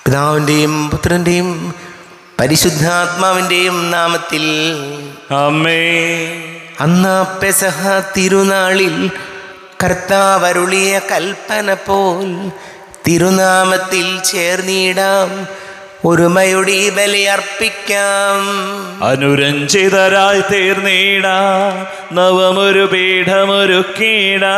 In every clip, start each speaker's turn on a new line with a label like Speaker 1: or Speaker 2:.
Speaker 1: പിതാവിൻ്റെയും പുത്രൻ്റെയും പരിശുദ്ധാത്മാവിൻ്റെയും നാമത്തിൽ
Speaker 2: അമ്മേ
Speaker 1: അന്ന് പെസഹ തിരുനാളിൽ കർത്താവരുളിയ കൽപ്പന പോൽ തിരുനാമത്തിൽ ചേർന്നിടാം ഒരുമയുടെ ഈ ബലി അർപ്പിക്കാം
Speaker 2: അനുരഞ്ജിതരായി തീർന്നീടാ നവമൊരു പീഠമൊരുക്കീടാ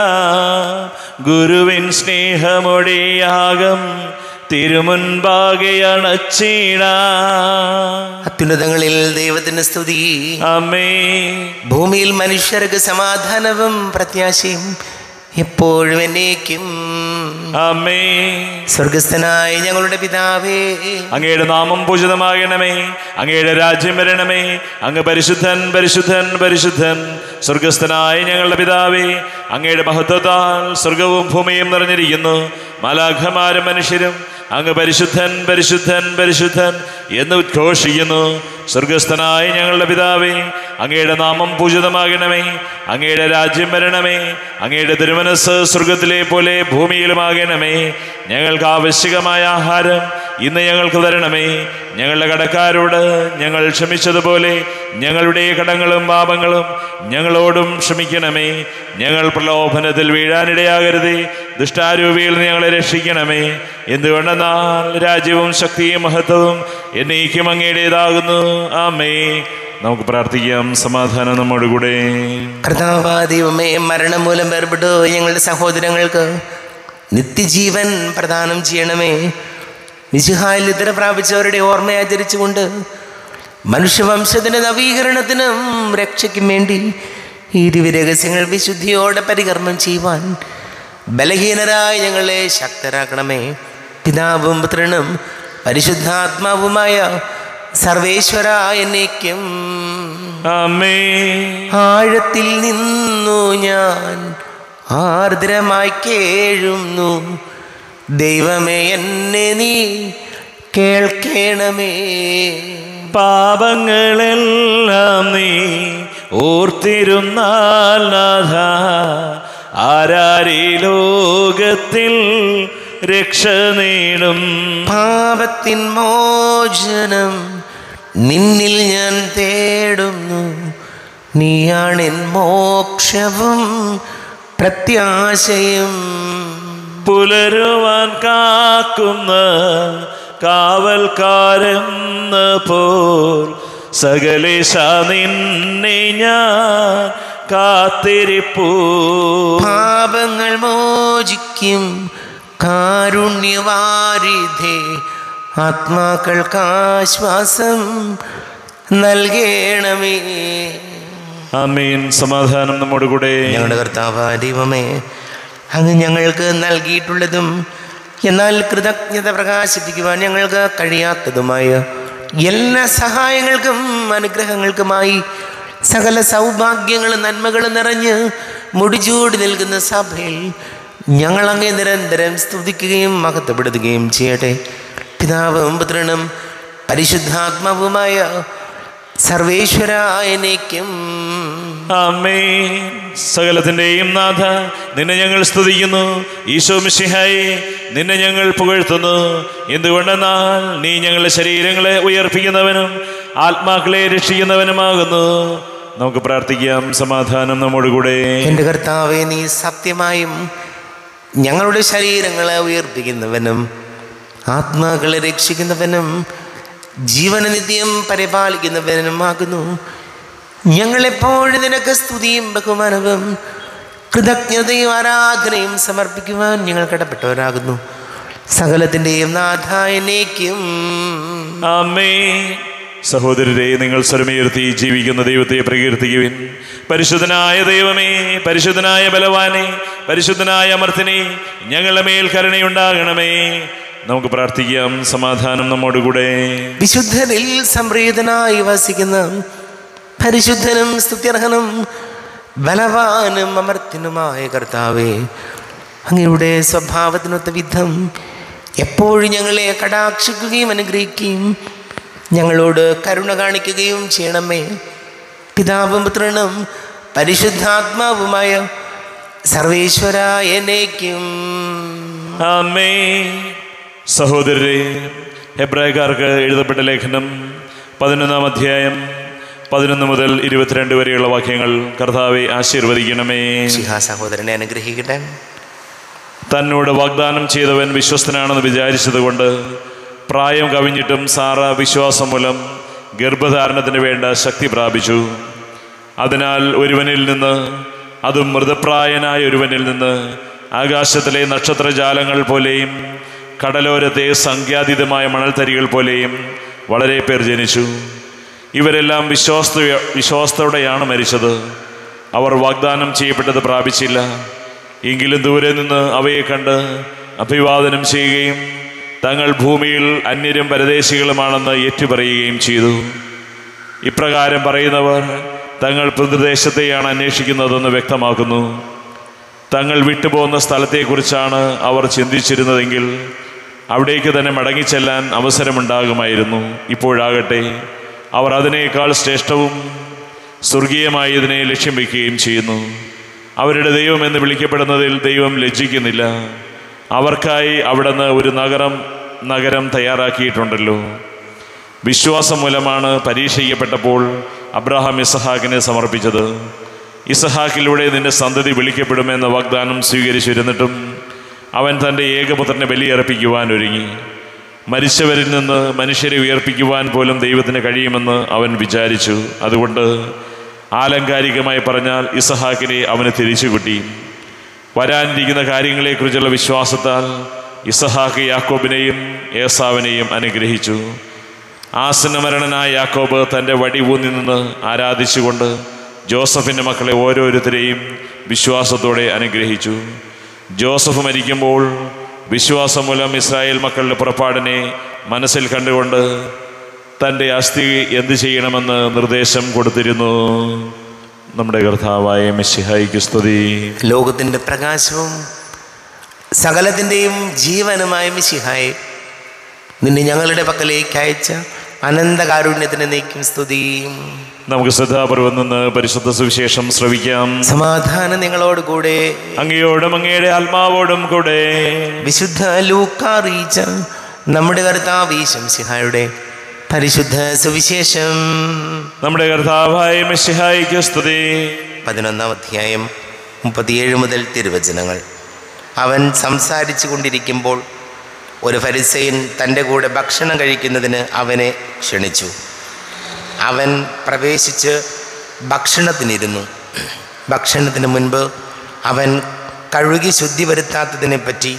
Speaker 2: ഗുരുവിൻ സ്നേഹമൊടിയാകം തിരുമുൻപാകെ അണച്ചീടാ
Speaker 1: അത്യുന്നതങ്ങളിൽ ദൈവത്തിന് സ്തുതി
Speaker 2: അമ്മേ
Speaker 1: ഭൂമിയിൽ മനുഷ്യർക്ക് സമാധാനവും പ്രത്യാശയും എപ്പോഴും എന്നേക്കും
Speaker 2: അമ്മേ
Speaker 1: സ്വർഗസ്ഥനായ ഞങ്ങളുടെ പിതാവേ
Speaker 2: അങ്ങയുടെ നാമം പൂജിതമാകണമേ അങ്ങയുടെ രാജ്യം വരണമേ അങ്ങ് പരിശുദ്ധൻ പരിശുദ്ധൻ പരിശുദ്ധൻ സ്വർഗസ്ഥനായ ഞങ്ങളുടെ പിതാവേ അങ്ങയുടെ മഹത്വത്താൽ സ്വർഗവും ഭൂമിയും നിറഞ്ഞിരിക്കുന്നു മാലാഖമാരും മനുഷ്യരും അങ്ങ് പരിശുദ്ധൻ പരിശുദ്ധൻ പരിശുദ്ധൻ എന്ന് ഉദ്ഘോഷിക്കുന്നു സ്വർഗസ്ഥനായ ഞങ്ങളുടെ പിതാവേ അങ്ങയുടെ നാമം പൂജിതമാകണമേ അങ്ങയുടെ രാജ്യം വരണമേ അങ്ങയുടെ തിരുമനസ് സ്വർഗത്തിലെ പോലെ ഭൂമിയിലുമാകണമേ ഞങ്ങൾക്ക് ആവശ്യകമായ ആഹാരം ഇന്ന് ഞങ്ങൾക്ക് തരണമേ ഞങ്ങളുടെ കടക്കാരോട് ഞങ്ങൾ ക്ഷമിച്ചതുപോലെ ഞങ്ങളുടെ കടങ്ങളും പാപങ്ങളും ഞങ്ങളോടും ക്ഷമിക്കണമേ ഞങ്ങൾ പ്രലോഭനത്തിൽ വീഴാനിടയാകരുതേ ദുഷ്ടാരൂപിയിൽ നിന്ന് ഞങ്ങളെ രക്ഷിക്കണമേ എന്തുകൊണ്ടെന്നാൽ രാജ്യവും ശക്തിയും മഹത്വവും എന്നേക്കും അങ്ങയുടേതാകുന്നു ആമേ നമുക്ക് പ്രാർത്ഥിക്കാം സമാധാനം നമ്മോട് കൂടെ
Speaker 1: കർത്താവാദൈവമേ മരണം മൂലം വേർപെട്ടു ഞങ്ങളുടെ സഹോദരങ്ങൾക്ക് നിത്യജീവൻ പ്രദാനം ചെയ്യണമേ വിശുഹായിൽ ഇതര പ്രാപിച്ചവരുടെ ഓർമ്മ ആചരിച്ചുകൊണ്ട് മനുഷ്യവംശത്തിൻ്റെ നവീകരണത്തിനും രക്ഷയ്ക്കും വേണ്ടി ഈ ദിവ്യരഹസ്യങ്ങൾ വിശുദ്ധിയോടെ പരികർമ്മം ചെയ്യുവാൻ ബലഹീനരായ ഞങ്ങളെ ശക്തരാക്കണമേ പിതാവും പുത്രനും പരിശുദ്ധാത്മാവുമായ സർവേശ്വര എന്നേക്കും
Speaker 2: ആമേ
Speaker 1: ആഴത്തിൽ നിന്നു ഞാൻ ആർദ്രമായി കേഴുന്നു ദൈവമേ എന്നെ നീ കേൾക്കണമേ
Speaker 2: പാപങ്ങളെല്ലാം നീ ഓർത്തിരുന്നാൽ നാഥ ആരാരി ലോകത്തിൽ രക്ഷ നേടും
Speaker 1: പാപത്തിൻ മോചനം നിന്നിൽ ഞാൻ തേടുന്നു നീയാണെൻ മോക്ഷവും പ്രത്യാശയും
Speaker 2: പുലരുവാൻ കാക്കുന്ന കാവൽക്കാരെന്ന പോൽ സകലേശ നിന്നെ ഞാൻ കാത്തിരിപ്പൂ
Speaker 1: പാപങ്ങൾ മോചിക്കും കാരുണ്യവാരിധേ ആത്മാക്കൾക്ക് ആശ്വാസം നൽകണമേ
Speaker 2: അമീൻ സമാധാനം നമ്മോട് കൂടെ
Speaker 1: ഞങ്ങളുടെ കർത്താവ് ദൈവമേ അങ്ങ് ഞങ്ങൾക്ക് നൽകിയിട്ടുള്ളതും എന്നാൽ കൃതജ്ഞത പ്രകാശിപ്പിക്കുവാൻ ഞങ്ങൾക്ക് കഴിയാത്തതുമായ എല്ലാ സഹായങ്ങൾക്കും അനുഗ്രഹങ്ങൾക്കുമായി സകല സൗഭാഗ്യങ്ങളും നന്മകളും നിറഞ്ഞ് മുടിചൂടി നിൽക്കുന്ന സഭയിൽ ഞങ്ങൾ അങ്ങേ നിരന്തരം സ്തുതിക്കുകയും മഹത്വപ്പെടുത്തുകയും ചെയ്യട്ടെ പിതാവും പുത്രനും പരിശുദ്ധാത്മാവുമായ സർവേശ്വരായനേക്കും
Speaker 2: അമ്മേ സകലത്തിൻ്റെയും നാഥ നിന്നെ ഞങ്ങൾ സ്തുതിക്കുന്നു ഈശോ മിശിഹായി നിന്നെ ഞങ്ങൾ പുകഴ്ത്തുന്നു എന്തുകൊണ്ടെന്നാൽ നീ ഞങ്ങളുടെ ശരീരങ്ങളെ ഉയർപ്പിക്കുന്നവനും ആത്മാക്കളെ രക്ഷിക്കുന്നവനുമാകുന്നു നമുക്ക് പ്രാർത്ഥിക്കാം സമാധാനം നമ്മോട് കൂടെ
Speaker 1: എൻ്റെ കർത്താവെ നീ സത്യമായും ഞങ്ങളുടെ ശരീരങ്ങളെ ഉയർപ്പിക്കുന്നവനും ആത്മാക്കളെ രക്ഷിക്കുന്നവനും ജീവന നിത്യം പരിപാലിക്കുന്നവനുമാകുന്നു ഞങ്ങളെപ്പോഴും നിനക്ക് സ്തുതിയും ബഹുമാനവും കൃതജ്ഞതയും ആരാധനയും സമർപ്പിക്കുവാൻ ഞങ്ങൾ കടപ്പെട്ടവരാകുന്നു സകലത്തിൻ്റെയും നാഥായനേക്കും
Speaker 2: അമ്മേ സഹോദരരെ നിങ്ങൾ സ്വരമുയർത്തി ജീവിക്കുന്ന ദൈവത്തെ പ്രകീർത്തിക്കുവിൻ പരിശുദ്ധനായ ദൈവമേ പരിശുദ്ധനായ ബലവാനെ പരിശുദ്ധനായ അമർത്തിനെ ഞങ്ങളുടെ മേൽ കരുണയുണ്ടാകണമേ നമുക്ക് പ്രാർത്ഥിക്കാം സമാധാനം നമ്മോടുകൂടെ
Speaker 1: വിശുദ്ധനിൽ സംപ്രീതനായി വസിക്കുന്ന പരിശുദ്ധനും സ്തുത്യർഹനും ബലവാനും അമർത്തിനുമായ കർത്താവേ അങ്ങയുടെ സ്വഭാവത്തിനൊത്ത വിധം എപ്പോഴും ഞങ്ങളെ കടാക്ഷിക്കുകയും അനുഗ്രഹിക്കുകയും ഞങ്ങളോട് കരുണ കാണിക്കുകയും ചെയ്യണമേ പിതാവും പുത്രനും പരിശുദ്ധാത്മാവുമായ സർവേശ്വര എന്നേക്കും
Speaker 2: അമ്മേ സഹോദരരെ ഹെബ്രായക്കാർക്ക് എഴുതപ്പെട്ട ലേഖനം പതിനൊന്നാം അധ്യായം പതിനൊന്ന് മുതൽ ഇരുപത്തിരണ്ട് വരെയുള്ള വാക്യങ്ങൾ കർത്താവെ ആശീർവദിക്കണമേ
Speaker 1: ശിഹാ സഹോദരനെ അനുഗ്രഹിക്കട്ടെ
Speaker 2: തന്നോട് വാഗ്ദാനം ചെയ്തവൻ വിശ്വസ്തനാണെന്ന് വിചാരിച്ചതുകൊണ്ട് പ്രായം കവിഞ്ഞിട്ടും സാറ വിശ്വാസം മൂലം ഗർഭധാരണത്തിന് വേണ്ട ശക്തി പ്രാപിച്ചു അതിനാൽ ഒരുവനിൽ നിന്ന് അതും മൃതപ്രായനായ ഒരുവനിൽ നിന്ന് ആകാശത്തിലെ നക്ഷത്രജാലങ്ങൾ പോലെയും കടലോരത്തെ സംഖ്യാതീതമായ മണൽത്തരികൾ പോലെയും വളരെ പേർ ജനിച്ചു ഇവരെല്ലാം വിശ്വാസ വിശ്വാസത്തോടെയാണ് മരിച്ചത് അവർ വാഗ്ദാനം ചെയ്യപ്പെട്ടത് പ്രാപിച്ചില്ല എങ്കിലും ദൂരെ നിന്ന് അവയെ കണ്ട് അഭിവാദനം ചെയ്യുകയും തങ്ങൾ ഭൂമിയിൽ അന്യരും പരദേശികളുമാണെന്ന് ഏറ്റുപറയുകയും ചെയ്തു ഇപ്രകാരം പറയുന്നവർ തങ്ങൾ പിതൃദേശത്തെയാണ് അന്വേഷിക്കുന്നതെന്ന് വ്യക്തമാക്കുന്നു തങ്ങൾ വിട്ടുപോകുന്ന സ്ഥലത്തെക്കുറിച്ചാണ് അവർ ചിന്തിച്ചിരുന്നതെങ്കിൽ അവിടേക്ക് തന്നെ മടങ്ങിച്ചെല്ലാൻ അവസരമുണ്ടാകുമായിരുന്നു ഇപ്പോഴാകട്ടെ അവർ അതിനേക്കാൾ ശ്രേഷ്ഠവും സ്വർഗീയമായതിനെ ലക്ഷ്യം വയ്ക്കുകയും ചെയ്യുന്നു അവരുടെ ദൈവം എന്ന് വിളിക്കപ്പെടുന്നതിൽ ദൈവം ലജ്ജിക്കുന്നില്ല അവർക്കായി അവിടുന്ന് ഒരു നഗരം നഗരം തയ്യാറാക്കിയിട്ടുണ്ടല്ലോ വിശ്വാസം മൂലമാണ് പരീക്ഷിക്കപ്പെട്ടപ്പോൾ അബ്രഹാം ഇസഹാക്കിനെ സമർപ്പിച്ചത് ഇസഹാക്കിലൂടെ നിന്റെ സന്തതി വിളിക്കപ്പെടുമെന്ന വാഗ്ദാനം സ്വീകരിച്ചിരുന്നിട്ടും അവൻ തൻ്റെ ഏകപുത്രനെ ബലിയർപ്പിക്കുവാൻ ഒരുങ്ങി മരിച്ചവരിൽ നിന്ന് മനുഷ്യരെ ഉയർപ്പിക്കുവാൻ പോലും ദൈവത്തിന് കഴിയുമെന്ന് അവൻ വിചാരിച്ചു അതുകൊണ്ട് ആലങ്കാരികമായി പറഞ്ഞാൽ ഇസഹാക്കിനെ അവന് തിരിച്ചു കിട്ടി വരാനിരിക്കുന്ന കാര്യങ്ങളെക്കുറിച്ചുള്ള വിശ്വാസത്താൽ ഇസഹാക്ക് യാക്കോബിനെയും ഏസാവിനെയും അനുഗ്രഹിച്ചു ആസനമരണനായ യാക്കോബ് തൻ്റെ വടി ഊന്നി നിന്ന് ആരാധിച്ചുകൊണ്ട് ജോസഫിൻ്റെ മക്കളെ ഓരോരുത്തരെയും വിശ്വാസത്തോടെ അനുഗ്രഹിച്ചു ജോസഫ് മരിക്കുമ്പോൾ വിശ്വാസം മൂലം ഇസ്രായേൽ മക്കളുടെ പുറപ്പാടിനെ മനസ്സിൽ കണ്ടുകൊണ്ട് തൻ്റെ അസ്ഥി എന്ത് ചെയ്യണമെന്ന് നിർദ്ദേശം കൊടുത്തിരുന്നു നമ്മുടെ കർത്താവായ മെസ്സിഹായിക്ക് സ്തുതി
Speaker 1: ലോകത്തിൻ്റെ പ്രകാശവും സകലത്തിൻ്റെയും ജീവനുമായ മിശിഹായെ നിന്നെ ഞങ്ങളുടെ പക്കലേക്ക് അയച്ച അനന്തകാരുണ്യത്തിന് നീക്കും സ്തുതിയും
Speaker 2: നമുക്ക് ശ്രദ്ധാപൂർവം നിന്ന് പരിശുദ്ധ സുവിശേഷം ശ്രവിക്കാം
Speaker 1: സമാധാനം നിങ്ങളോട് കൂടെ
Speaker 2: അങ്ങയോടും അങ്ങയുടെ ആത്മാവോടും കൂടെ
Speaker 1: വിശുദ്ധ ലൂക്കാറിയിച്ച നമ്മുടെ കർത്താവ് ശംസിഹായുടെ പരിശുദ്ധ സുവിശേഷം
Speaker 2: നമ്മുടെ കർത്താവായ മെസ്സിഹായിക്ക് സ്തുതി
Speaker 1: പതിനൊന്നാം അധ്യായം മുപ്പത്തിയേഴ് മുതൽ തിരുവചനങ്ങൾ അവൻ സംസാരിച്ചു കൊണ്ടിരിക്കുമ്പോൾ ഒരു ഫരിസയൻ തൻ്റെ കൂടെ ഭക്ഷണം കഴിക്കുന്നതിന് അവനെ ക്ഷണിച്ചു അവൻ പ്രവേശിച്ച് ഭക്ഷണത്തിനിരുന്നു ഭക്ഷണത്തിന് മുൻപ് അവൻ കഴുകി ശുദ്ധി വരുത്താത്തതിനെപ്പറ്റി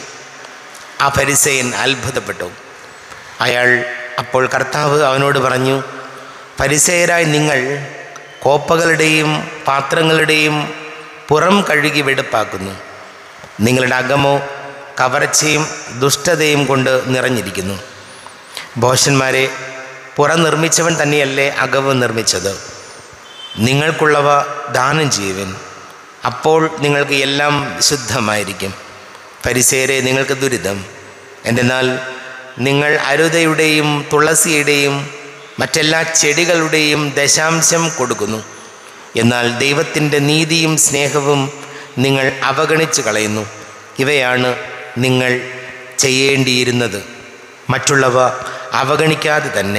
Speaker 1: ആ ഫരിസയൻ അത്ഭുതപ്പെട്ടു അയാൾ അപ്പോൾ കർത്താവ് അവനോട് പറഞ്ഞു പരിസയരായി നിങ്ങൾ കോപ്പകളുടെയും പാത്രങ്ങളുടെയും പുറം കഴുകി വെടുപ്പാക്കുന്നു നിങ്ങളുടെ അകമോ കവർച്ചയും ദുഷ്ടതയും കൊണ്ട് നിറഞ്ഞിരിക്കുന്നു ഭോഷന്മാരെ പുറം നിർമ്മിച്ചവൻ തന്നെയല്ലേ അകവ് നിർമ്മിച്ചത് നിങ്ങൾക്കുള്ളവ ദാനം ചെയ്യുവൻ അപ്പോൾ നിങ്ങൾക്ക് എല്ലാം ശുദ്ധമായിരിക്കും പരിസേരെ നിങ്ങൾക്ക് ദുരിതം എന്തെന്നാൽ നിങ്ങൾ അരുതയുടെയും തുളസിയുടെയും മറ്റെല്ലാ ചെടികളുടെയും ദശാംശം കൊടുക്കുന്നു എന്നാൽ ദൈവത്തിൻ്റെ നീതിയും സ്നേഹവും നിങ്ങൾ അവഗണിച്ചു കളയുന്നു ഇവയാണ് നിങ്ങൾ ചെയ്യേണ്ടിയിരുന്നത് മറ്റുള്ളവ അവഗണിക്കാതെ തന്നെ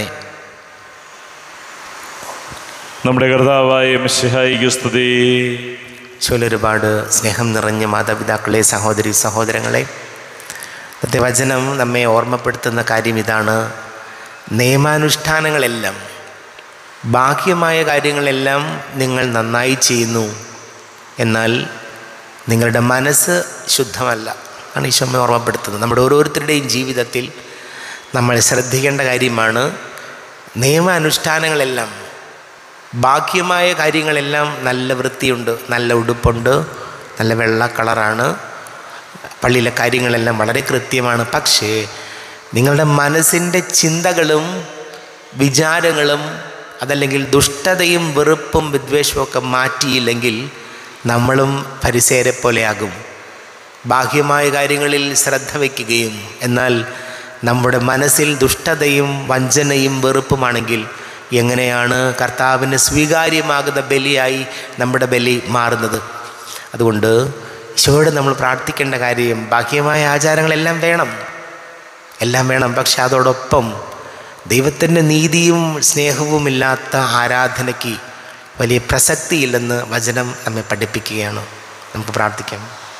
Speaker 2: നമ്മുടെ കർത്താവായ മെസ്സിഹായിക്ക് സ്തുതി
Speaker 1: ഈശോയിൽ ഒരുപാട് സ്നേഹം നിറഞ്ഞ മാതാപിതാക്കളെ സഹോദരി സഹോദരങ്ങളെ ഇന്നത്തെ വചനം നമ്മെ ഓർമ്മപ്പെടുത്തുന്ന കാര്യം ഇതാണ് നിയമാനുഷ്ഠാനങ്ങളെല്ലാം ബാഹ്യമായ കാര്യങ്ങളെല്ലാം നിങ്ങൾ നന്നായി ചെയ്യുന്നു എന്നാൽ നിങ്ങളുടെ മനസ്സ് ശുദ്ധമല്ല ആണ് ഈശോമ്മ ഓർമ്മപ്പെടുത്തുന്നത് നമ്മുടെ ഓരോരുത്തരുടെയും ജീവിതത്തിൽ നമ്മൾ ശ്രദ്ധിക്കേണ്ട കാര്യമാണ് നിയമാനുഷ്ഠാനങ്ങളെല്ലാം ബാഹ്യമായ കാര്യങ്ങളെല്ലാം നല്ല വൃത്തിയുണ്ട് നല്ല ഉടുപ്പുണ്ട് നല്ല വെള്ള കളറാണ് പള്ളിയിലെ കാര്യങ്ങളെല്ലാം വളരെ കൃത്യമാണ് പക്ഷേ നിങ്ങളുടെ മനസ്സിൻ്റെ ചിന്തകളും വിചാരങ്ങളും അതല്ലെങ്കിൽ ദുഷ്ടതയും വെറുപ്പും വിദ്വേഷവും ഒക്കെ മാറ്റിയില്ലെങ്കിൽ നമ്മളും പരിസേരെ പോലെയാകും ബാഹ്യമായ കാര്യങ്ങളിൽ ശ്രദ്ധ വയ്ക്കുകയും എന്നാൽ നമ്മുടെ മനസ്സിൽ ദുഷ്ടതയും വഞ്ചനയും വെറുപ്പുമാണെങ്കിൽ എങ്ങനെയാണ് കർത്താവിന് സ്വീകാര്യമാകുന്ന ബലിയായി നമ്മുടെ ബലി മാറുന്നത് അതുകൊണ്ട് ഈശോയോട് നമ്മൾ പ്രാർത്ഥിക്കേണ്ട കാര്യം ബാഹ്യമായ ആചാരങ്ങളെല്ലാം വേണം എല്ലാം വേണം പക്ഷെ അതോടൊപ്പം ദൈവത്തിൻ്റെ നീതിയും സ്നേഹവും ഇല്ലാത്ത ആരാധനയ്ക്ക് വലിയ പ്രസക്തിയില്ലെന്ന് വചനം നമ്മെ പഠിപ്പിക്കുകയാണ് നമുക്ക് പ്രാർത്ഥിക്കാം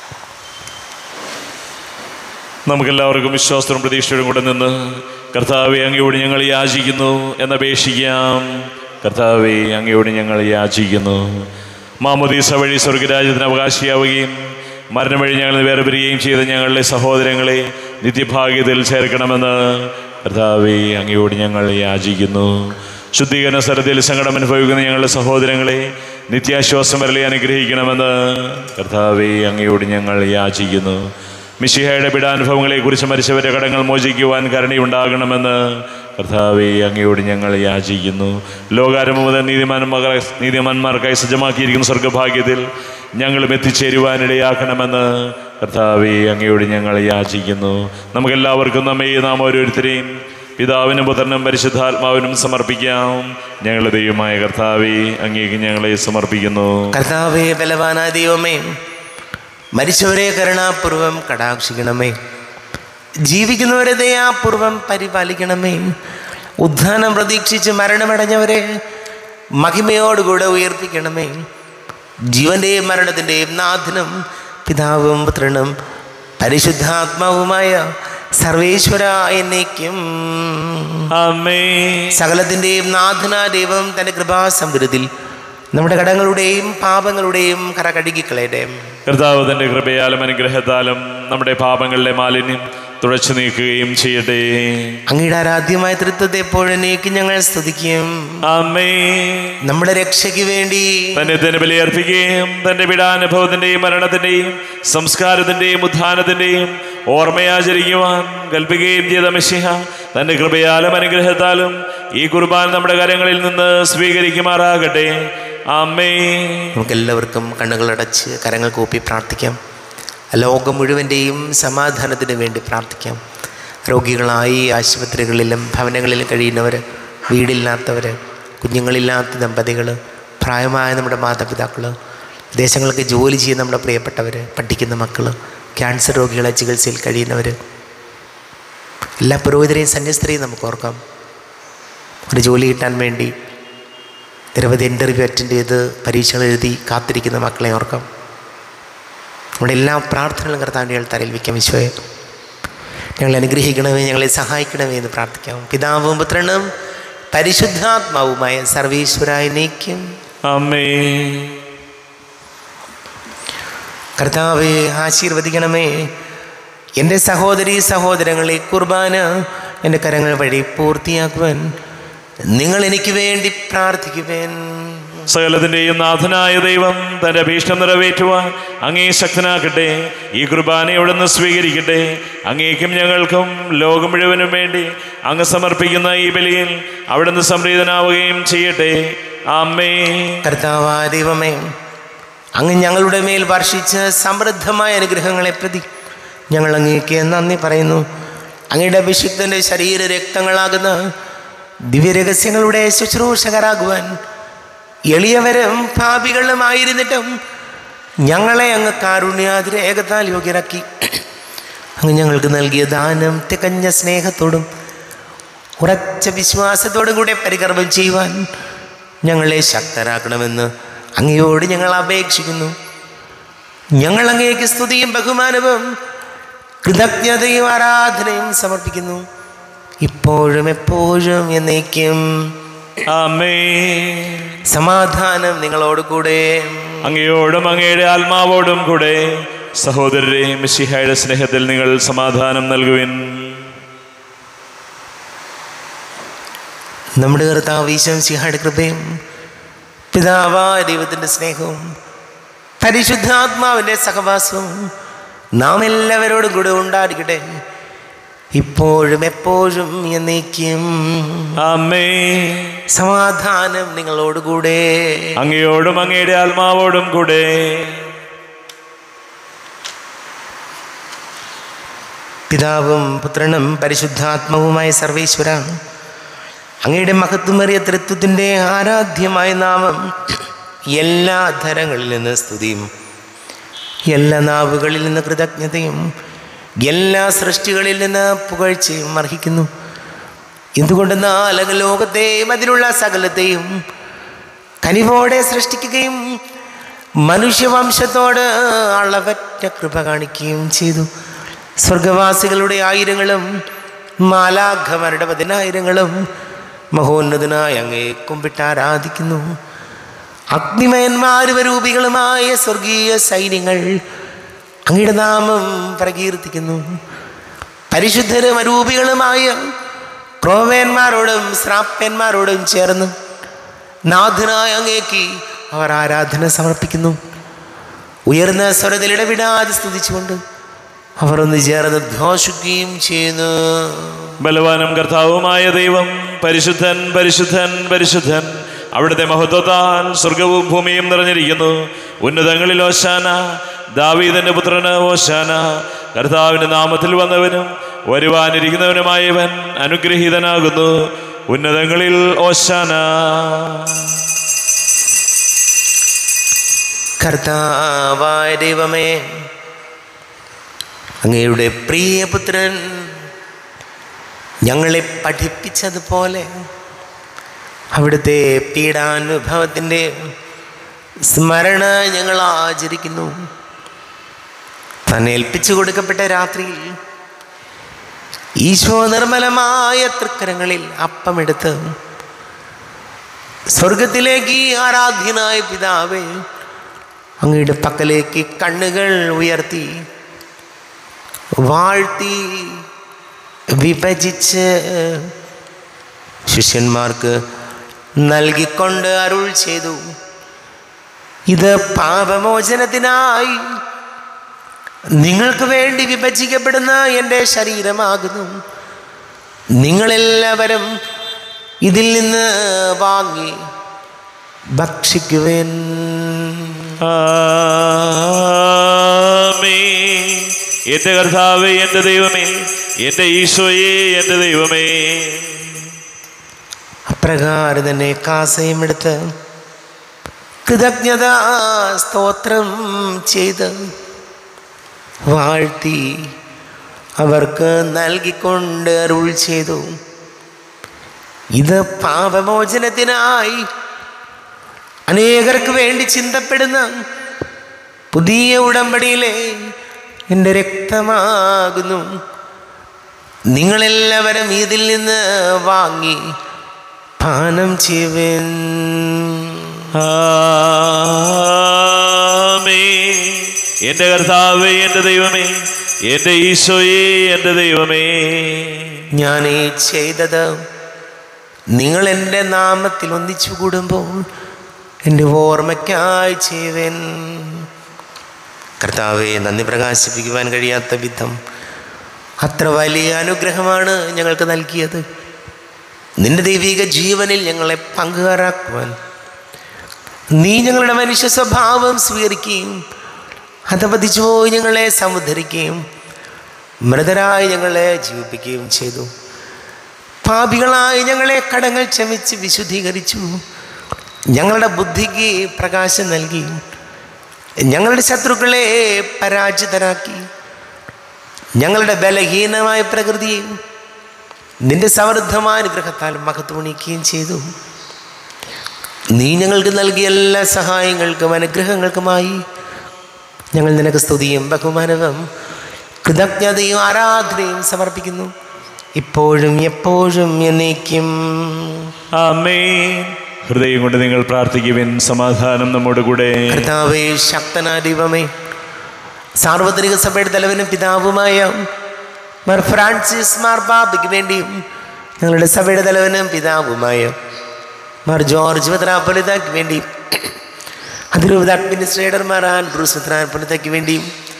Speaker 2: നമുക്കെല്ലാവർക്കും വിശ്വാസത്തിനും പ്രതീക്ഷയോടും കൂടെ നിന്ന് കർത്താവെ അങ്ങയോട് ഞങ്ങൾ യാചിക്കുന്നു എന്നപേക്ഷിക്കാം കർത്താവെ അങ്ങയോട് ഞങ്ങൾ യാചിക്കുന്നു മാമുദീസ വഴി സ്വർഗരാജ്യത്തിന് അവകാശിയാവുകയും മരണം വഴി ഞങ്ങൾ വേർപിരിയുകയും ചെയ്ത ഞങ്ങളുടെ സഹോദരങ്ങളെ നിത്യഭാഗ്യത്തിൽ ചേർക്കണമെന്ന് കർത്താവെ അങ്ങയോട് ഞങ്ങൾ യാചിക്കുന്നു ശുദ്ധീകരണ സ്ഥലത്തിൽ സങ്കടം അനുഭവിക്കുന്ന ഞങ്ങളുടെ സഹോദരങ്ങളെ നിത്യാശ്വാസം വരളി അനുഗ്രഹിക്കണമെന്ന് കർത്താവെ അങ്ങയോട് ഞങ്ങൾ യാചിക്കുന്നു മിശിഹയുടെ പീഡാനുഭവങ്ങളെക്കുറിച്ച് മരിച്ചവരുടെ കടങ്ങൾ മോചിക്കുവാൻ കരുണയുണ്ടാകണമെന്ന് കർത്താവെ അങ്ങയോട് ഞങ്ങൾ യാചിക്കുന്നു ലോകാരംഭം മുതൽ നീതിമാന്മാർക്കായി നീതിമാന്മാർക്കായി സജ്ജമാക്കിയിരിക്കുന്ന സ്വർഗഭാഗ്യത്തിൽ ഞങ്ങളും എത്തിച്ചേരുവാനിടയാക്കണമെന്ന് കർത്താവെ അങ്ങയോട് ഞങ്ങൾ യാചിക്കുന്നു നമുക്കെല്ലാവർക്കും നമ്മെ നാം ഓരോരുത്തരെയും പിതാവിനും പുത്രനും പരിശുദ്ധാത്മാവിനും സമർപ്പിക്കാം ഞങ്ങളുടെ ദൈവമായ കർത്താവെ അങ്ങേക്ക് ഞങ്ങളെ സമർപ്പിക്കുന്നു
Speaker 1: കർത്താവേ ബലവാനായ ദൈവമേ മരിച്ചവരെ കരുണാപൂർവം കടാക്ഷിക്കണമേ ജീവിക്കുന്നവരെ ദയാപൂർവം പരിപാലിക്കണമേ ഉദ്ധാനം പ്രതീക്ഷിച്ച് മരണമടഞ്ഞവരെ മഹിമയോടുകൂടെ ഉയർപ്പിക്കണമേ ജീവന്റെയും മരണത്തിൻ്റെയും നാഥനും പിതാവും പുത്രനും പരിശുദ്ധാത്മാവുമായ സർവേശ്വര എന്നേക്കും
Speaker 2: അമ്മേ
Speaker 1: സകലത്തിൻ്റെയും നാഥന ദൈവം തൻ്റെ കൃപാസമൃദ്ധത്തിൽ നമ്മുടെ കടങ്ങളുടെയും പാപങ്ങളുടെയും കറ കഴുകിക്കളയട്ടെ
Speaker 2: കർത്താവ് തന്റെ കൃപയാലും അനുഗ്രഹത്താലും നമ്മുടെ പാപങ്ങളിലെ മാലിന്യം തുടച്ചു നീക്കുകയും ചെയ്യട്ടെ
Speaker 1: അങ്ങയുടെ ആരാധ്യമായ തൃത്വത്തെ എപ്പോഴേക്ക് ഞങ്ങൾ സ്തുതിക്കും
Speaker 2: അമ്മേ
Speaker 1: നമ്മുടെ രക്ഷയ്ക്ക് വേണ്ടി
Speaker 2: തന്നെ തന്നെ ബലിയർപ്പിക്കുകയും തന്റെ പീഡാനുഭവത്തിന്റെയും മരണത്തിന്റെയും സംസ്കാരത്തിന്റെയും ഉത്ഥാനത്തിന്റെയും ഓർമ്മയാചരിക്കുവാൻ കൽപ്പിക്കുകയും ചെയ്ത മിശിഹ തന്റെ കൃപയാലും അനുഗ്രഹത്താലും ഈ കുർബാൻ നമ്മുടെ കരങ്ങളിൽ നിന്ന് സ്വീകരിക്കുമാറാകട്ടെ അമ്മേ
Speaker 1: നമുക്കെല്ലാവർക്കും കണ്ണുകളടച്ച് കരങ്ങൾ കൂപ്പി പ്രാർത്ഥിക്കാം ലോകം മുഴുവൻ്റെയും സമാധാനത്തിന് വേണ്ടി പ്രാർത്ഥിക്കാം രോഗികളായി ആശുപത്രികളിലും ഭവനങ്ങളിലും കഴിയുന്നവർ വീടില്ലാത്തവർ കുഞ്ഞുങ്ങളില്ലാത്ത ദമ്പതികൾ പ്രായമായ നമ്മുടെ മാതാപിതാക്കൾ ദേശങ്ങൾക്ക് ജോലി ചെയ്യുന്ന നമ്മുടെ പ്രിയപ്പെട്ടവർ പഠിക്കുന്ന മക്കൾ ക്യാൻസർ രോഗികളെ ചികിത്സയിൽ കഴിയുന്നവർ എല്ലാ പുരോഹിതരെയും സന്യസ്തരെയും നമുക്ക് ഓർക്കാം ഒരു ജോലി കിട്ടാൻ വേണ്ടി നിരവധി ഇൻ്റർവ്യൂ അറ്റൻഡ് ചെയ്ത് പരീക്ഷകൾ എഴുതി കാത്തിരിക്കുന്ന മക്കളെ ഓർക്കാം നമ്മുടെ എല്ലാ പ്രാർത്ഥനകളും കർത്താവിൻ്റെ തലയിൽ വയ്ക്കാം വിശ്വയെ ഞങ്ങളെ അനുഗ്രഹിക്കണമേ ഞങ്ങളെ സഹായിക്കണമേ എന്ന് പ്രാർത്ഥിക്കാം പിതാവും പുത്രനും പരിശുദ്ധാത്മാവുമായ സർവീശ്വരായ നീക്കും
Speaker 2: അമ്മേ
Speaker 1: കർത്താവെ ആശീർവദിക്കണമേ എൻ്റെ സഹോദരി സഹോദരങ്ങളെ കുർബാന എൻ്റെ കരങ്ങൾ വഴി പൂർത്തിയാക്കുവാൻ നിങ്ങൾ എനിക്ക് വേണ്ടി പ്രാർത്ഥിക്കുവേൻ
Speaker 2: സകലത്തിന്റെയും നാഥനായ ദൈവം തന്റെ ഭീഷണം നിറവേറ്റുവാൻ അങ്ങേ ശക്തനാക്കട്ടെ ഈ കുർബാന എവിടുന്ന് സ്വീകരിക്കട്ടെ അങ്ങേക്കും ഞങ്ങൾക്കും ലോകം മുഴുവനും വേണ്ടി അങ്ങ് സമർപ്പിക്കുന്ന ഈ ബലിയിൽ അവിടുന്ന് സംപ്രീതനാവുകയും ചെയ്യട്ടെ അമ്മേ
Speaker 1: കർത്താവായ ദൈവമേ അങ്ങ് ഞങ്ങളുടെ മേൽ വർഷിച്ച സമൃദ്ധമായ അനുഗ്രഹങ്ങളെ പ്രതി ഞങ്ങൾ അങ്ങേക്ക് നന്ദി പറയുന്നു അങ്ങയുടെ അഭിഷിക്തൻ്റെ ശരീര രക്തങ്ങളാകുന്ന ദിവ്യരഹസ്യങ്ങളുടെ ശുശ്രൂഷകരാകുവാൻ എളിയവരും പാപികളുമായിരുന്നിട്ടും ഞങ്ങളെ അങ്ങ് കാരുണ്യാതിരേകത്താൽ യോഗ്യരാക്കി അങ്ങ് ഞങ്ങൾക്ക് നൽകിയ ദാനം തികഞ്ഞ സ്നേഹത്തോടും ഉറച്ച വിശ്വാസത്തോടും കൂടെ പരികർമ്മം ചെയ്യുവാൻ ഞങ്ങളെ ശക്തരാക്കണമെന്ന് അങ്ങയോട് ഞങ്ങൾ അപേക്ഷിക്കുന്നു ഞങ്ങൾ അങ്ങേക്ക് സ്തുതിയും ബഹുമാനവും കൃതജ്ഞതയും ആരാധനയും സമർപ്പിക്കുന്നു ഇപ്പോഴും എപ്പോഴും എന്നേക്കും
Speaker 2: അമ്മേ
Speaker 1: സമാധാനം നിങ്ങളോട് കൂടെ
Speaker 2: അങ്ങയോടും അങ്ങയുടെ ആത്മാവോടും കൂടെ സഹോദരരെ മിശിഹായുടെ സ്നേഹത്തിൽ നിങ്ങൾ സമാധാനം നൽകുവിൻ
Speaker 1: നമ്മുടെ കർത്താവ് ഈശോം സിഹായുടെ കൃപയും പിതാവായ ദൈവത്തിൻ്റെ സ്നേഹവും പരിശുദ്ധാത്മാവിൻ്റെ സഹവാസവും നാം എല്ലാവരോടും കൂടെ ഉണ്ടായിരിക്കട്ടെ ഇപ്പോഴും എപ്പോഴും എന്നേക്കും
Speaker 2: അമ്മേ
Speaker 1: സമാധാനം നിങ്ങളോടുകൂടെ
Speaker 2: അങ്ങയോടും അങ്ങയുടെ ആത്മാവോടും കൂടെ
Speaker 1: പിതാവും പുത്രനും പരിശുദ്ധാത്മാവുമായ സർവേശ്വര അങ്ങയുടെ മഹത്വമേറിയ തൃത്വത്തിൻ്റെ ആരാധ്യമായ നാമം എല്ലാ ധരങ്ങളിൽ നിന്ന് സ്തുതിയും എല്ലാ നാവുകളിൽ നിന്ന് കൃതജ്ഞതയും എല്ലാ സൃഷ്ടികളിൽ നിന്ന് പുകഴ്ചയും അർഹിക്കുന്നു എന്തുകൊണ്ടെന്നാൽ അങ്ങ് ലോകത്തെയും അതിലുള്ള സകലത്തെയും കനിവോടെ സൃഷ്ടിക്കുകയും മനുഷ്യവംശത്തോട് അളവറ്റ കൃപ കാണിക്കുകയും ചെയ്തു സ്വർഗവാസികളുടെ ആയിരങ്ങളും മാലാഖമാരുടെ പതിനായിരങ്ങളും മഹോന്നതനായ അങ്ങേ കുമ്പിട്ട് ആരാധിക്കുന്നു അഗ്നിമയന്മാരുപരൂപികളുമായ സ്വർഗീയ സൈന്യങ്ങൾ അങ്ങയുടെ നാമം പ്രകീർത്തിക്കുന്നു പരിശുദ്ധരും അരൂപികളുമായ ക്രോവേന്മാരോടും ശ്രാപ്യന്മാരോടും ചേർന്ന് നാഥനായ അങ്ങേക്ക് അവർ ആരാധന സമർപ്പിക്കുന്നു ഉയർന്ന സ്വരത്തിൽ ഇടവിടാതെ സ്തുതിച്ചുകൊണ്ട് അവർ ഒന്ന് ചേർന്ന് ഘോഷിക്കുകയും ചെയ്യുന്നു
Speaker 2: ബലവാനും കർത്താവുമായ ദൈവം പരിശുദ്ധൻ പരിശുദ്ധൻ പരിശുദ്ധൻ അവിടുത്തെ മഹത്വത്താൽ സ്വർഗവും ഭൂമിയും നിറഞ്ഞിരിക്കുന്നു ഉന്നതങ്ങളിൽ ഓശാന ദാവീദന്റെ പുത്രന് ഓശാന കർത്താവിന്റെ നാമത്തിൽ വന്നവനും വരുവാനിരിക്കുന്നവനുമായവൻ അനുഗ്രഹീതനാകുന്നു ഉന്നതങ്ങളിൽ ഓശാന
Speaker 1: കർത്താവായ ദൈവമേ അങ്ങയുടെ പ്രിയപുത്രൻ ഞങ്ങളെ പഠിപ്പിച്ചതുപോലെ അവിടുത്തെ പീഡാനുഭവത്തിൻ്റെ സ്മരണ ഞങ്ങൾ ആചരിക്കുന്നു തന്നെ ഏൽപ്പിച്ചു കൊടുക്കപ്പെട്ട രാത്രിയിൽ ഈശോ നിർമ്മലമായ തൃക്കരങ്ങളിൽ അപ്പമെടുത്ത് സ്വർഗത്തിലേക്ക് ആരാധ്യനായ പിതാവേ അങ്ങയുടെ പക്കലേക്ക് കണ്ണുകൾ ഉയർത്തി വാഴ്ത്തി വിഭജിച്ച് ശിഷ്യന്മാർക്ക് നൽകിക്കൊണ്ട് അരുൾ ചെയ്തു ഇത് പാപമോചനത്തിനായി നിങ്ങൾക്ക് വേണ്ടി വിഭജിക്കപ്പെടുന്ന എൻ്റെ ശരീരമാകുന്നു നിങ്ങളെല്ലാവരും ഇതിൽ നിന്ന് വാങ്ങി ഭക്ഷിക്കുവേൻ
Speaker 2: ആമേ എന്റെ കർത്താവേ എന്റെ ദൈവമേ എന്റെ ഈശോയെ എന്റെ ദൈവമേ
Speaker 1: അപ്രകാരം തന്നെ കാസയും എടുത്ത് കൃതജ്ഞത സ്തോത്രം ചെയ്ത് വാഴ്ത്തി അവർക്ക് നൽകിക്കൊണ്ട് അരുൾ ചെയ്തു ഇത് പാപമോചനത്തിനായി അനേകർക്ക് വേണ്ടി ചിന്തപ്പെടുന്ന പുതിയ ഉടമ്പടിയിലെ എൻ്റെ രക്തമാകുന്നു നിങ്ങളെല്ലാവരും ഇതിൽ നിന്ന് വാങ്ങി പാനം ചെയ്യുവൻ
Speaker 2: ആമേ എന്റെ കർത്താവേ എന്റെ ദൈവമേ എന്റെ ഈശോയെ എന്റെ ദൈവമേ
Speaker 1: ഞാൻ ഈ ചെയ്തത് നിങ്ങൾ എൻ്റെ നാമത്തിൽ ഒന്നിച്ചു കൂടുമ്പോൾ എൻ്റെ ഓർമ്മയ്ക്കായി ചെയ്യുവൻ കർത്താവെ നന്ദി പ്രകാശിപ്പിക്കുവാൻ കഴിയാത്ത വിധം അത്ര വലിയ അനുഗ്രഹമാണ് ഞങ്ങൾക്ക് നൽകിയത് നിന്റെ ദൈവിക ജീവനിൽ ഞങ്ങളെ പങ്കുകാരാക്കുവാൻ നീ ഞങ്ങളുടെ മനുഷ്യ സ്വഭാവം സ്വീകരിക്കുകയും അധപതിച്ചു പോയി ഞങ്ങളെ സമുദ്ധരിക്കുകയും മൃതരായി ഞങ്ങളെ ജീവിപ്പിക്കുകയും ചെയ്തു പാപികളായി ഞങ്ങളെ കടങ്ങൾ ക്ഷമിച്ച് വിശുദ്ധീകരിച്ചു ഞങ്ങളുടെ ബുദ്ധിക്ക് പ്രകാശം നൽകി ഞങ്ങളുടെ ശത്രുക്കളെ പരാജിതരാക്കി ഞങ്ങളുടെ ബലഹീനമായ പ്രകൃതിയെ നിന്റെ സമൃദ്ധമായ അനുഗ്രഹത്താൽ മഹത്വണിക്കുകയും ചെയ്തു നീ ഞങ്ങൾക്ക് നൽകിയ എല്ലാ സഹായങ്ങൾക്കും അനുഗ്രഹങ്ങൾക്കുമായി ഞങ്ങൾ നിനക്ക് സ്തുതിയും ബഹുമാനവും കൃതജ്ഞതയും ആരാധനയും സമർപ്പിക്കുന്നു ഇപ്പോഴും എപ്പോഴും എന്നേക്കും
Speaker 2: ആമേ ഹൃദയം കൊണ്ട് നിങ്ങൾ പ്രാർത്ഥിക്കുവിൻ സമാധാനം നമ്മുടെ കൂടെ
Speaker 1: കർത്താവേ ശക്തനായ ദൈവമേ സാർവത്രിക സഭയുടെ തലവനും പിതാവുമായ മാർ ഫ്രാൻസിസ് മാർ ബാബയ്ക്ക് വേണ്ടിയും ഞങ്ങളുടെ സഭയുടെ തലവനും പിതാവുമായ മാർ ജോർജ് മെത്രാപ്പൊലിതയ്ക്ക് വേണ്ടിയും അതിരൂപത അഡ്മിനിസ്ട്രേറ്റർമാർ ആൻഡ്രൂസ് മെത്രാപ്പൊലിതയ്ക്ക് വേണ്ടിയും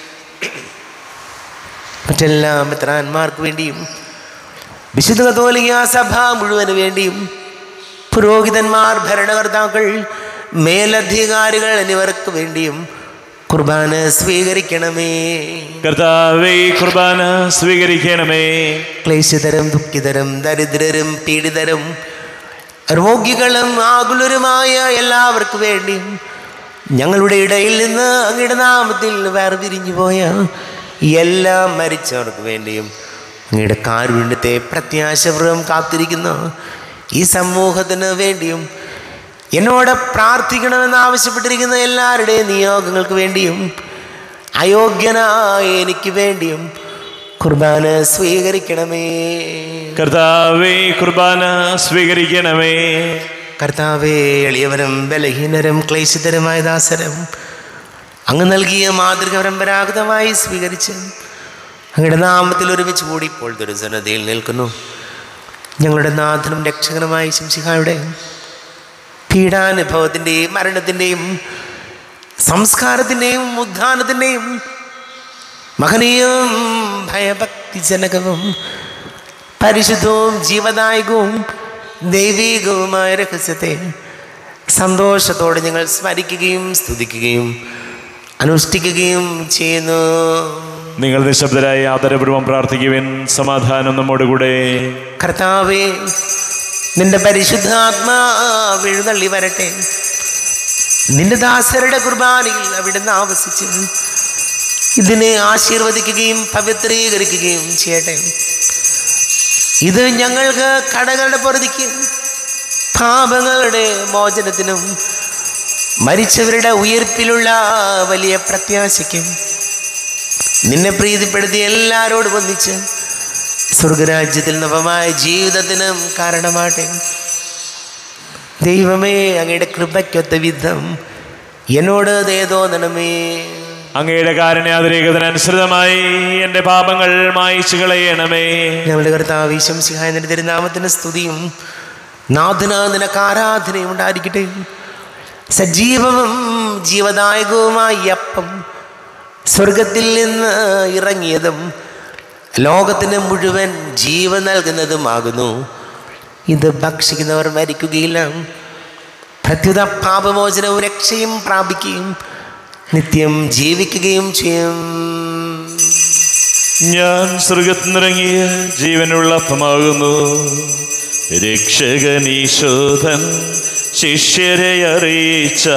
Speaker 1: മറ്റെല്ലാ മെത്രാന്മാർക്ക് വേണ്ടിയും വിശുദ്ധ കത്തോലിക സഭ മുഴുവന് വേണ്ടിയും പുരോഹിതന്മാർ ഭരണകർത്താക്കൾ മേലധികാരികൾ എന്നിവർക്ക് വേണ്ടിയും കുർബാന സ്വീകരിക്കണമേ
Speaker 2: കർത്താവേ ഈ കുർബാന സ്വീകരിക്കണമേ
Speaker 1: ക്ലേശതരം ദുഃഖിതരും ദരിദ്രരും പീഡിതരും രോഗികളും ആകുലരുമായ എല്ലാവർക്കും വേണ്ടിയും ഞങ്ങളുടെ ഇടയിൽ നിന്ന് അങ്ങയുടെ നാമത്തിൽ വേർപിരിഞ്ഞു പോയ എല്ലാം മരിച്ചവർക്ക് വേണ്ടിയും അങ്ങയുടെ കാരുണ്യത്തെ പ്രത്യാശപൂർവ്വം കാത്തിരിക്കുന്നു ഈ സമൂഹത്തിന് വേണ്ടിയും എന്നോട് പ്രാർത്ഥിക്കണമെന്ന് ആവശ്യപ്പെട്ടിരിക്കുന്ന എല്ലാവരുടെയും നിയോഗങ്ങൾക്ക് വേണ്ടിയും അയോഗ്യനായ എനിക്ക് വേണ്ടിയും കുർബാന സ്വീകരിക്കണമേ
Speaker 2: കർത്താവേ കുർബാന സ്വീകരിക്കണമേ
Speaker 1: കർത്താവേ എളിയവരും ബലഹീനരും ക്ലേശിതരുമായ ദാസരും അങ്ങ് നൽകിയ മാതൃക പരമ്പരാഗതമായി സ്വീകരിച്ച് അങ്ങയുടെ നാമത്തിൽ ഒരുമിച്ച് കൂടി ഇപ്പോൾ ദുരസന്നതയിൽ നിൽക്കുന്നു ഞങ്ങളുടെ നാഥനും രക്ഷകനുമായ ശംശിഹായുടെ പീഡാനുഭവത്തിൻ്റെയും മരണത്തിൻ്റെയും സംസ്കാരത്തിൻ്റെയും ഉദ്ധാനത്തിൻ്റെയും മഹനീയവും ഭയഭക്തിജനകവും പരിശുദ്ധവും ജീവദായകവും ദൈവീകവുമായ രഹസ്യത്തെ സന്തോഷത്തോടെ ഞങ്ങൾ സ്മരിക്കുകയും സ്തുതിക്കുകയും അനുഷ്ഠിക്കുകയും ചെയ്യുന്നു
Speaker 2: നിങ്ങൾ നിശബ്ദരായി ആദരപൂർവ്വം പ്രാർത്ഥിക്കുവിൻ സമാധാനം നമ്മോടുകൂടെ
Speaker 1: കർത്താവേ നിന്റെ പരിശുദ്ധാത്മാവ് എഴുന്നള്ളി വരട്ടെ നിന്റെ ദാസരുടെ കുർബാനയിൽ അവിടുന്ന് ആവസിച്ച് ഇതിനെ ആശീർവദിക്കുകയും പവിത്രീകരിക്കുകയും ചെയ്യട്ടെ ഇത് ഞങ്ങൾക്ക് കടകളുടെ പൊറുതിക്കും പാപങ്ങളുടെ മോചനത്തിനും മരിച്ചവരുടെ ഉയർപ്പിലുള്ള വലിയ പ്രത്യാശയ്ക്കും നിന്നെ പ്രീതിപ്പെടുത്തി എല്ലാവരോടും ഒന്നിച്ച് സ്വർഗരാജ്യത്തിൽ നവമായ ജീവിതത്തിനും കാരണമാട്ടെ ദൈവമേ അങ്ങയുടെ കൃപയ്ക്കൊത്ത വിധം എന്നോട് ദയതോന്നണമേ
Speaker 2: അങ്ങയുടെ കാരുണ്യാതിരേകത്തിനനുസൃതമായി എൻ്റെ പാപങ്ങൾ മായിച്ചു കളയണമേ
Speaker 1: ഞങ്ങളുടെ കർത്താവ് ഈശംസിഹായ നിന്റെ തിരുനാമത്തിന് സ്തുതിയും നാഥന നിനക്ക് ആരാധനയും ഉണ്ടായിരിക്കട്ടെ സജീവവും ജീവദായകവുമായ ഈ അപ്പം സ്വർഗത്തിൽ നിന്ന് ഇറങ്ങിയതും ലോകത്തിന് മുഴുവൻ ജീവൻ നൽകുന്നതുമാകുന്നു ഇത് ഭക്ഷിക്കുന്നവർ മരിക്കുകയില്ല പ്രത്യുത പാപമോചനവും രക്ഷയും പ്രാപിക്കുകയും നിത്യം ജീവിക്കുകയും ചെയ്യും
Speaker 2: ഞാൻ സ്വർഗത്തിനിറങ്ങിയ ജീവനുള്ള അപ്പമാകുന്നു രക്ഷകനീശോധൻ ശിഷ്യരെ അറിയിച്ച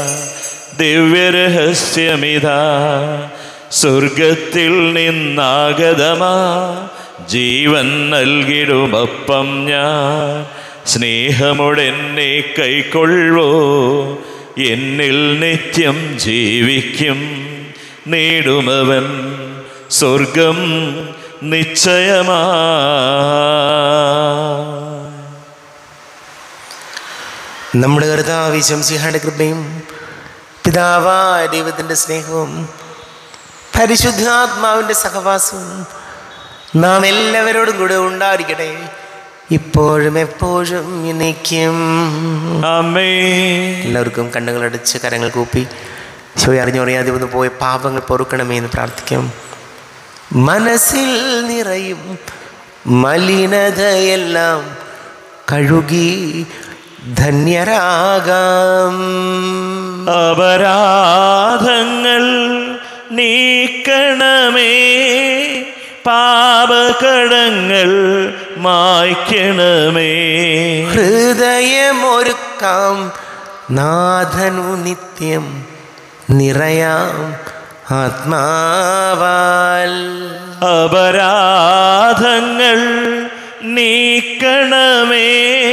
Speaker 2: ദിവ്യരഹസ്യമിതാ സ്വർഗത്തിൽ നിന്നാഗതമാ ജീവൻ നൽകിടുമപ്പം ഞാൻ സ്നേഹമുടെന്നെ കൈക്കൊള്ളുവോ എന്നിൽ നിത്യം ജീവിക്കും നേടുമവൻ സ്വർഗം നിശ്ചയമാ
Speaker 1: നമ്മുടെ കർത്താവ് ശംസിഹായുടെ കൃപയും പിതാവായ ദൈവത്തിൻ്റെ സ്നേഹവും പരിശുദ്ധാത്മാവിൻ്റെ സഹവാസവും നാം എല്ലാവരോടും കൂടെ ഉണ്ടായിരിക്കട്ടെ ഇപ്പോഴും എപ്പോഴും എന്നേക്കും
Speaker 2: അമ്മേ
Speaker 1: എല്ലാവർക്കും കണ്ണുകളടച്ച് കരങ്ങൾ കൂപ്പി ശോയ അറിഞ്ഞറിയാതെ ഒന്ന് പോയ പാപങ്ങൾ പൊറുക്കണമേ എന്ന് പ്രാർത്ഥിക്കാം മനസ്സിൽ നിറയും മലിനതയെല്ലാം കഴുകി ധന്യരാകാം
Speaker 2: അപരാധങ്ങൾ നീക്കണമേ പാപകടങ്ങൾ മായ്ക്കണമേ
Speaker 1: ഹൃദയമൊരുക്കാം നാഥനു നിത്യം നിറയാം ആത്മാവാൽ
Speaker 2: അപരാധങ്ങൾ നീക്കണമേ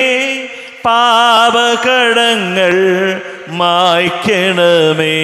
Speaker 2: പാപകടങ്ങൾ മായ്ക്കണമേ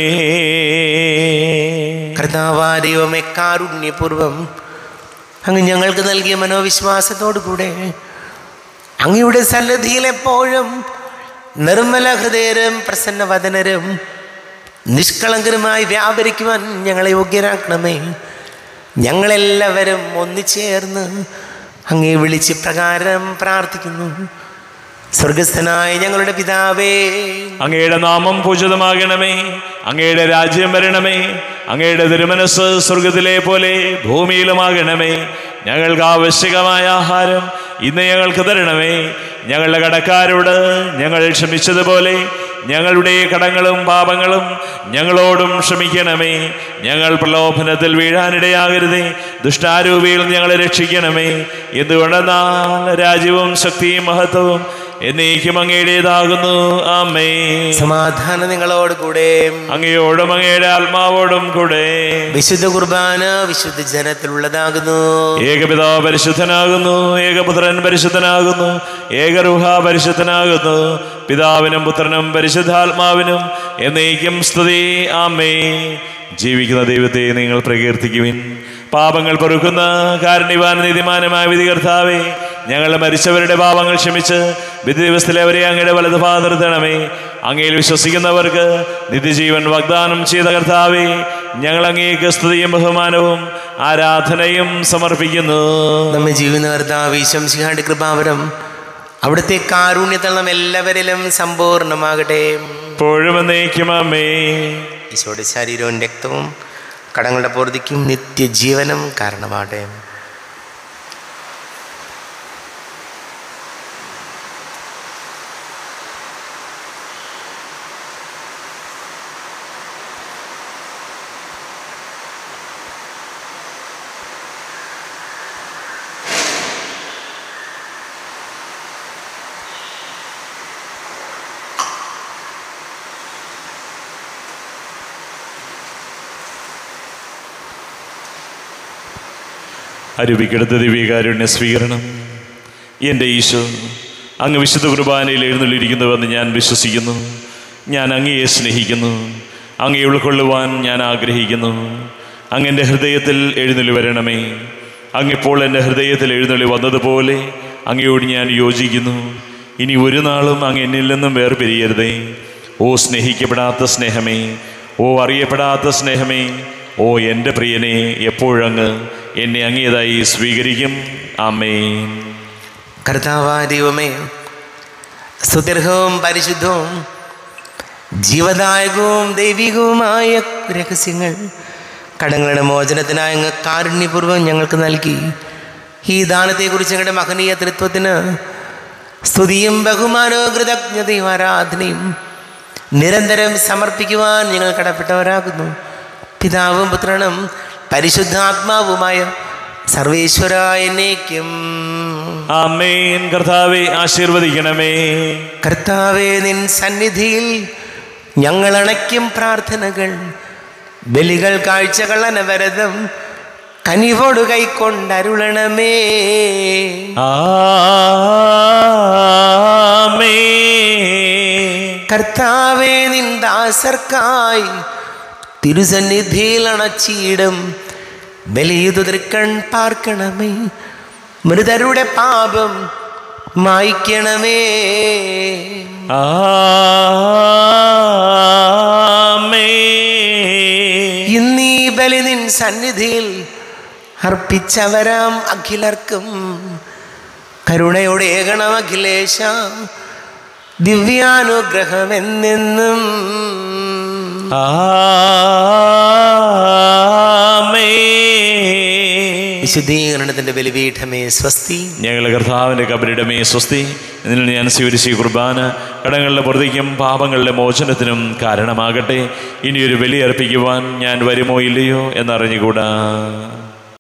Speaker 1: കർത്താവാദൈവമേ കാരുണ്യപൂർവം അങ്ങ് ഞങ്ങൾക്ക് നൽകിയ മനോവിശ്വാസത്തോടു കൂടെ അങ്ങയുടെ സന്നിധിയിൽ എപ്പോഴും നിർമ്മല ഹൃദയരും പ്രസന്നവദനരും നിഷ്കളങ്കരുമായി വ്യാപരിക്കുവാൻ ഞങ്ങളെ യോഗ്യരാക്കണമേ ഞങ്ങളെല്ലാവരും ഒന്നിച്ചേർന്ന് അങ്ങേ വിളിച്ച് പ്രകാരം പ്രാർത്ഥിക്കുന്നു സ്വർഗസ്ഥനായ ഞങ്ങളുടെ പിതാവേ
Speaker 2: അങ്ങയുടെ നാമം പൂജിതമാകണമേ അങ്ങയുടെ രാജ്യം വരണമേ അങ്ങയുടെ തിരുമനസ് സ്വർഗത്തിലെ പോലെ ഭൂമിയിലുമാകണമേ ഞങ്ങൾക്ക് ആവശ്യകമായ ആഹാരം ഇന്ന് ഞങ്ങൾക്ക് തരണമേ ഞങ്ങളുടെ കടക്കാരോട് ഞങ്ങൾ ക്ഷമിച്ചതുപോലെ ഞങ്ങളുടെ കടങ്ങളും പാപങ്ങളും ഞങ്ങളോടും ക്ഷമിക്കണമേ ഞങ്ങൾ പ്രലോഭനത്തിൽ വീഴാനിടയാകരുതേ ദുഷ്ടാരൂപിയിൽ ഞങ്ങളെ രക്ഷിക്കണമേ എന്തുകൊണ്ടെന്നാൽ രാജ്യവും ശക്തിയും മഹത്വവും എന്നേക്കും അങ്ങയുടേതാകുന്നു ആമേ
Speaker 1: സമാധാനം നിങ്ങളോട് കൂടെ
Speaker 2: അങ്ങയോടും അങ്ങയുടെ ആത്മാവോടും കൂടെ
Speaker 1: വിശുദ്ധ കുർബാന വിശുദ്ധ ജനത്തിലുള്ളതാകുന്നു
Speaker 2: ഏകപിതാവ് പരിശുദ്ധനാകുന്നു ഏകപുത്രൻ പരിശുദ്ധനാകുന്നു ഏകരുഹ പരിശുദ്ധനാകുന്നു പിതാവിനും പുത്രനും പരിശുദ്ധാത്മാവിനും എന്നേക്കും സ്തുതി ആമേ ജീവിക്കുന്ന ദൈവത്തെ നിങ്ങൾ പ്രകീർത്തിക്കുവിൻ പാപങ്ങൾ പൊറുക്കുന്ന കാരുണ്യവാൻ നീതിമാനമായ വിധികർത്താവേ ഞങ്ങൾ മരിച്ചവരുടെ പാപങ്ങൾ ക്ഷമിച്ച് വിധി ദിവസത്തിലെ അവരെ അങ്ങയുടെ വലത് ഭാഗം നിർത്തണമേ അങ്ങയിൽ വിശ്വസിക്കുന്നവർക്ക് നിത്യജീവൻ വാഗ്ദാനം ചെയ്ത കർത്താവേ ഞങ്ങൾ അങ്ങേക്ക് സ്തുതിയും ബഹുമാനവും ആരാധനയും സമർപ്പിക്കുന്നു
Speaker 1: നമ്മെ ജീവിത കർത്താവ് ശംസിഹാണ്ട് കൃപാവരം അവിടുത്തെ കാരുണ്യതളം എല്ലാവരിലും സമ്പൂർണ്ണമാകട്ടെ
Speaker 2: ഇപ്പോഴും എന്നേക്കും അമ്മേ
Speaker 1: ഈശോയുടെ ശരീരവും രക്തവും കടങ്ങളുടെ പൂർത്തിക്കും നിത്യജീവനും കാരണമാകട്ടെ
Speaker 2: അരുവിക്കെടുത്ത ദിവ്യകാരുണ്യ സ്വീകരണം എൻ്റെ ഈശോ അങ്ങ് വിശുദ്ധ കുർബാനയിൽ എഴുന്നള്ളിരിക്കുന്നുവെന്ന് ഞാൻ വിശ്വസിക്കുന്നു ഞാൻ അങ്ങയെ സ്നേഹിക്കുന്നു അങ്ങയെ ഉൾക്കൊള്ളുവാൻ ഞാൻ ആഗ്രഹിക്കുന്നു അങ്ങ് എൻ്റെ ഹൃദയത്തിൽ എഴുന്നള്ളി വരണമേ അങ്ങിപ്പോൾ എൻ്റെ ഹൃദയത്തിൽ എഴുന്നള്ളി വന്നതുപോലെ അങ്ങയോട് ഞാൻ യോജിക്കുന്നു ഇനി ഒരു നാളും അങ്ങ് എന്നിൽ നിന്നും വേർപിരിയരുതേ ഓ സ്നേഹിക്കപ്പെടാത്ത സ്നേഹമേ ഓ അറിയപ്പെടാത്ത സ്നേഹമേ ഓ എൻ്റെ പ്രിയനെ എപ്പോഴങ്ങ് എന്നെ അങ്ങേതായി സ്വീകരിക്കും അമ്മേ
Speaker 1: കർത്താവാ ദൈവമേ സുദീർഘവും പരിശുദ്ധവും ജീവദായകവും ദൈവികവുമായ രഹസ്യങ്ങൾ കടങ്ങളുടെ മോചനത്തിനായി അങ്ങ് കാരുണ്യപൂർവ്വം ഞങ്ങൾക്ക് നൽകി ഈ ദാനത്തെക്കുറിച്ച് ഞങ്ങളുടെ മഹനീയ തൃത്വത്തിന് സ്തുതിയും ബഹുമാനവും കൃതജ്ഞതയും ആരാധനയും നിരന്തരം സമർപ്പിക്കുവാൻ ഞങ്ങൾ കടപ്പെട്ടവരാകുന്നു പിതാവും പുത്രനും പരിശുദ്ധാത്മാവുമായ സർവേശ്വര എന്നേക്കും
Speaker 2: അമ്മേൻ കർത്താവെ ആശീർവദിക്കണമേ
Speaker 1: കർത്താവെ നിൻ സന്നിധിയിൽ ഞങ്ങൾ അണയ്ക്കും പ്രാർത്ഥനകൾ ബലികൾ കാഴ്ചകൾ അനവരതം കനിവോട് കൈക്കൊണ്ടരുളണമേ
Speaker 2: ആമേ
Speaker 1: കർത്താവെ നിൻ ദാസർക്കായി തിരുസന്നിധിയിൽ അണച്ചിടും ബലിയുതിർക്കൺ പാർക്കണമേ മൃതരുടെ പാപം മായ്ക്കണമേ
Speaker 2: ആമേ
Speaker 1: ഇന്നീ ബലി നിൻ സന്നിധിയിൽ അർപ്പിച്ചവരാം അഖിലർക്കും കരുണയോടെ ഏകണം അഖിലേശ ദിവ്യാനുഗ്രഹം എന്നെന്നും
Speaker 2: ആമേ
Speaker 1: വിശുദ്ധീകരണത്തിന്റെ ബലിപീഠമേ സ്വസ്തി
Speaker 2: ഞങ്ങളുടെ കർത്താവിൻ്റെ കബരിടമേ സ്വസ്തി ഇതിൽ ഞാൻ സ്വീകരിച്ച ഈ കുർബാന കടങ്ങളുടെ പുറത്തേക്കും പാപങ്ങളുടെ മോചനത്തിനും കാരണമാകട്ടെ ഇനിയൊരു ബലി അർപ്പിക്കുവാൻ ഞാൻ വരുമോ ഇല്ലയോ എന്നറിഞ്ഞുകൂടാ